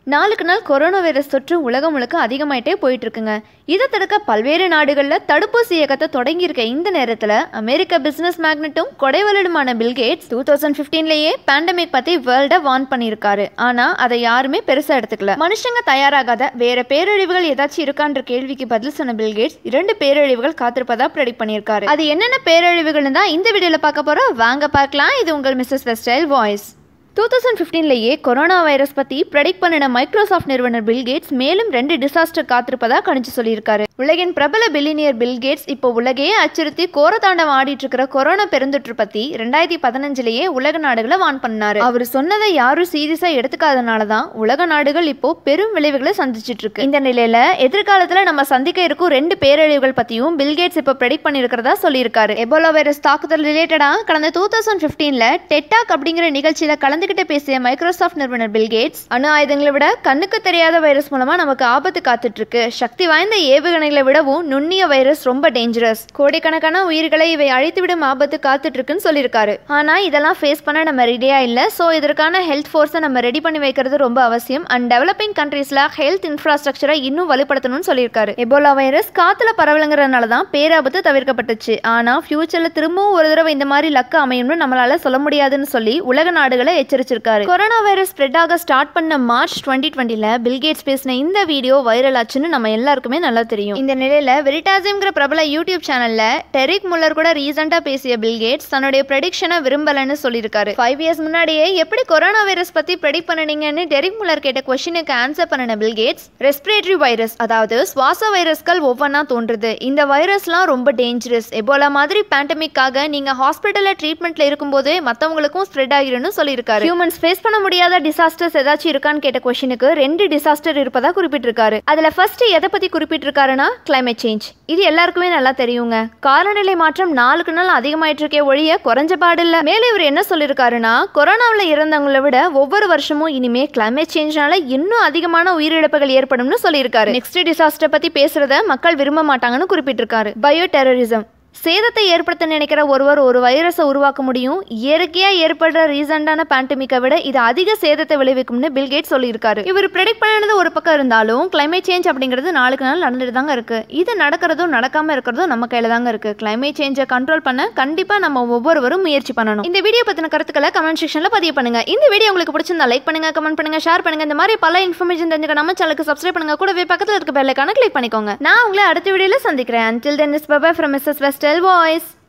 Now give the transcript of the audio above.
நாளுக்கு நாள் corona virus தொற்று உலகம் முழுக்க அதிகமாயிட்டே போயிட்டு இருக்குங்க இதை தடுக்க பல்வேறு நாடுகளில் தடுப்பூசி இயக்கத்தை தொடங்கியிருக்க இந்த நேரத்தில் அமெரிக்க பிசினஸ் மேக்னட்டும் கொடைவலடுமான பில்கேட்ஸ் டூ தௌசண்ட் ஃபிஃப்டீன்லேயே பேண்டமிக் பற்றி வேர்ல்டை வார்ன் பண்ணியிருக்காரு ஆனால் அதை யாருமே பெருசாக எடுத்துக்கல மனுஷங்க தயாராகாத வேற பேரழிவுகள் ஏதாச்சும் இருக்கான்ற கேள்விக்கு பதில் சொன்ன பில்கேட்ஸ் இரண்டு பேரழிவுகள் காத்திருப்பதா ப்ரெடிக்ட் பண்ணியிருக்காரு அது என்னென்ன பேரழிவுகள்னு தான் இந்த வீடியோவில் பார்க்க போகிறோம் வாங்க பார்க்கலாம் இது உங்கள் மிஸ்ஸஸ் வெஸ்டைல் வாய்ஸ் டூ தௌசண்ட் ஃபிஃப்டீன்லேயே கொரோனா வைரஸ் பற்றி ப்ரெடிக்ட் பண்ணின மைக்ரோசாஃப்ட் நிறுவனர் பில்கேட்ஸ் மேலும் ரெண்டு டிசாஸ்டர் காத்திருப்பதா கணிச்சு சொல்லியிருக்காரு உலகின் பிரபல பில்லினியர் பில்கேட்ஸ் இப்போ உலகையே அச்சுறுத்தி கோரதாண்டம் ஆடிட்டு இருக்கிற கொரோனா பெருந்தொற்று பற்றி ரெண்டாயிரத்தி பதினஞ்சுலேயே உலக நாடுகளை வான் பண்ணாரு அவர் சொன்னதை யாரும் சீரியஸா எடுத்துக்காதனால தான் உலக நாடுகள் இப்போ பெரும் விளைவுகளை சந்திச்சிட்டு இருக்கு இந்த நிலையில எதிர்காலத்துல நம்ம சந்திக்க இருக்கும் ரெண்டு பேரழிவுகள் பத்தியும் பில்கேட்ஸ் இப்போ ப்ரெடிக்ட் பண்ணியிருக்கிறதா சொல்லியிருக்காரு எபோலா வைரஸ் தாக்குதல் ரிலேட்டடா கடந்த டூ தௌசண்ட் ஃபிஃப்டீன்ல டெட்டாக் அப்படிங்கிற நிகழ்ச்சியில கலந்துகிட்டு பேசிய மைக்ரோசாஃப்ட் நிறுவனர் பில்கேட்ஸ் அணு ஆயுதங்களை விட கண்ணுக்கு தெரியாத வைரஸ் மூலமா நமக்கு ஆபத்து காத்துட்டு இருக்கு சக்தி வாய்ந்த ஏவுகணைகளை விடவும் நுண்ணிய வைரஸ் ரொம்ப டேஞ்சரஸ் கோடிக்கணக்கான உயிர்களை இவை அழித்துவிடும் ஆபத்து காத்துட்டு இருக்குன்னு சொல்லியிருக்காரு ஆனா இதெல்லாம் ஃபேஸ் பண்ண நம்ம ரெடியா இல்ல சோ இதற்கான ஹெல்த் ஃபோர்ஸை நம்ம ரெடி பண்ணி வைக்கிறது ரொம்ப அவசியம் அண்ட் டெவலப்பிங் கண்ட்ரீஸ்ல ஹெல்த் இன்ஃப்ராஸ்ட்ரக்சரை இன்னும் வலுப்படுத்தணும்னு சொல்லியிருக்காரு எபோலா வைரஸ் காத்துல பரவலுங்கிறதுனால தான் பேராபத்து தவிர்க்கப்பட்டுச்சு ஆனா ஃபியூச்சர்ல திரும்பவும் ஒரு தடவை இந்த மாதிரி லக்கு அமையும்னு நம்மளால சொல்ல முடியாதுன்னு சொல்லி உலக நாடுகளை எச்சரிச்சிருக்காரு கொரோனா வைரஸ் ஸ்ப்ரெட் ஆக ஸ்டார்ட் பண்ண மார்ச் டுவெண்ட்டி டுவெண்ட்டில பில்கேட்ஸ் பேசின இந்த வீடியோ வைரல் ஆச்சுன்னு நம்ம எல்லாருக்குமே நல்லா தெரியும் இந்த நிலையில வெரிட்டாசிம்ங்கிற பிரபல யூடியூப் சேனல்ல டெரிக் முல்லர் கூட ரீசெண்டா பேசிய பில்கேட்ஸ் தன்னுடைய ப்ரெடிக்ஷனை விரும்பலன்னு சொல்லியிருக்காரு ஃபைவ் இயர்ஸ் முன்னாடியே எப்படி கொரோனா வைரஸ் பத்தி ப்ரெடிக்ட் பண்ணனீங்கன்னு டெரிக் முல்லர் கேட்ட கொஸ்டினுக்கு ஆன்சர் பண்ணின பில்கேட்ஸ் ரெஸ்பிரேட்டரி வைரஸ் அதாவது சுவாச வைரஸ்கள் ஒவ்வொன்றா தோன்றுது இந்த வைரஸ்லாம் ரொம்ப டேஞ்சரஸ் எபோலா மாதிரி பேண்டமிக்காக நீங்க ஹாஸ்பிட்டல்ல ட்ரீட்மெண்ட்ல இருக்கும்போது மத்தவங்களுக்கும் ஸ்ப்ரெட் ஆகிரும்னு சொல்லியிருக்காரு ஹியூமன்ஸ் ஃபேஸ் பண்ண முடியாத டிசாஸ்டர்ஸ் ஏதாச்சும் இருக்கான்னு கேட்ட கொஸ்டினுக்கு ரெண்டு டிசாஸ்டர் இருப்பதா குறிப்பிட்டிருக்காரு அதுல ஃபர்ஸ்ட் எதை பத்தி குறிப்பிட்டிருக்காருன்னா கிளைமேட் சேஞ்ச் இது எல்லாருக்குமே நல்லா தெரியுங்க காலநிலை மாற்றம் நாளுக்கு நாள் அதிகமாயிட்டு இருக்கே ஒழிய குறைஞ்ச பாடில்ல மேலே இவர் என்ன சொல்லியிருக்காருன்னா கொரோனாவில் இறந்தவங்களை விட ஒவ்வொரு வருஷமும் இனிமே கிளைமேட் சேஞ்ச்னால இன்னும் அதிகமான உயிரிழப்புகள் ஏற்படும்னு சொல்லியிருக்காரு நெக்ஸ்ட் டிசாஸ்டர் பத்தி பேசுறத மக்கள் விரும்ப மாட்டாங்கன்னு குறிப்பிட்டிருக்காரு பயோ டெரரிசம் சேதத்தை ஏற்படுத்த நினைக்கிற ஒருவர் ஒரு வைரஸை உருவாக்க முடியும் இயற்கையாக ஏற்படுற ரீசண்டான பேண்டமிக்கை விட இது அதிக சேதத்தை விளைவிக்கும்னு பில்கேட் சொல்லியிருக்காரு இவர் ப்ரெடிக்ட் பண்ணது ஒரு பக்கம் இருந்தாலும் கிளைமேட் சேஞ்ச் அப்படிங்கிறது நாளுக்கு நாள் நடந்துட்டு தாங்க இருக்கு இது நடக்கிறதும் நடக்காம இருக்கிறதும் நம்ம கையில தாங்க இருக்கு கிளைமேட் சேஞ்சை கண்ட்ரோல் பண்ண கண்டிப்பா நம்ம ஒவ்வொருவரும் முயற்சி பண்ணணும் இந்த வீடியோ பத்தின கருத்துக்களை கமெண்ட் செக்ஷன்ல பதிவு பண்ணுங்க இந்த வீடியோ உங்களுக்கு பிடிச்சிருந்தா லைக் பண்ணுங்க கமெண்ட் பண்ணுங்க ஷேர் பண்ணுங்க இந்த மாதிரி பல இன்ஃபர்மேஷன் தெரிஞ்சுக்க நம்ம சேனலுக்கு சப்ஸ்கிரைப் பண்ணுங்க கூடவே பக்கத்தில் இருக்க பெல்லைக்கான கிளிக் பண்ணிக்கோங்க நான் உங்களை அடுத்த வீடியோல சந்திக்கிறேன் until then is bye bye from Mrs. Vestel Voice